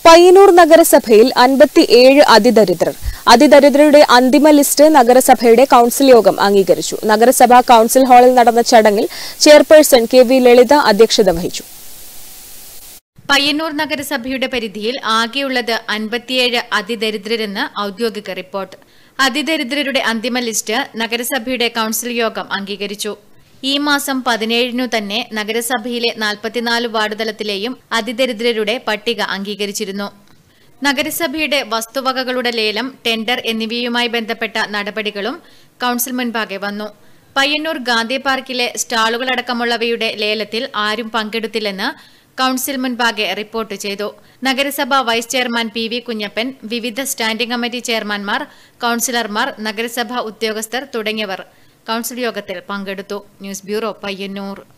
പയ്യന്നൂർ നഗരസഭയിൽ അൻപത്തിയേഴ് അതിദരിദ്രർ അതിദരിദ്രരുടെ അന്തിമ ലിസ്റ്റ് നഗരസഭയുടെ കൌൺസിൽ യോഗം അംഗീകരിച്ചു നഗരസഭാ കൌൺസിൽ ഹാളിൽ നടന്ന ചടങ്ങിൽ ചെയർപേഴ്സൺ കെ വി ലളിത അധ്യക്ഷത വഹിച്ചു പയ്യന്നൂർ നഗരസഭയുടെ പരിധിയിൽ ആകെയുള്ളത് അൻപത്തിയേഴ് അതിദരിദ്രരെന്ന് ഔദ്യോഗിക റിപ്പോർട്ട് അതിദരിദ്രരുടെ അന്തിമ ലിസ്റ്റ് നഗരസഭയുടെ കൌൺസിൽ യോഗം അംഗീകരിച്ചു ഈ മാസം പതിനേഴിനു തന്നെ നഗരസഭയിലെ നാൽപ്പത്തിനാല് വാർഡ് തലത്തിലെയും അതിദരിദ്രരുടെ പട്ടിക അംഗീകരിച്ചിരുന്നു നഗരസഭയുടെ വസ്തുവകകളുടെ ലേലം ടെൻഡർ എന്നിവയുമായി ബന്ധപ്പെട്ട നടപടികളും കൌൺസിൽ മുൻപാകെ വന്നു പയ്യന്നൂർ ഗാന്ധി പാർക്കിലെ സ്റ്റാളുകളടക്കമുള്ളവയുടെ ലേലത്തിൽ ആരും പങ്കെടുത്തില്ലെന്ന് കൌൺസിൽ മുൻപാകെ റിപ്പോർട്ട് ചെയ്തു നഗരസഭ vice chairman P V Kunjappan വിവിധ സ്റ്റാൻഡിംഗ് കമ്മിറ്റി ചെയർമാൻമാർ കൌൺസിലർമാർ നഗരസഭാ ഉദ്യോഗസ്ഥർ തുടങ്ങിയവർ കൌൺസിൽ യോഗത്തിൽ പങ്കെടുത്തു ന്യൂസ് ബ്യൂറോ പയ്യന്നൂർ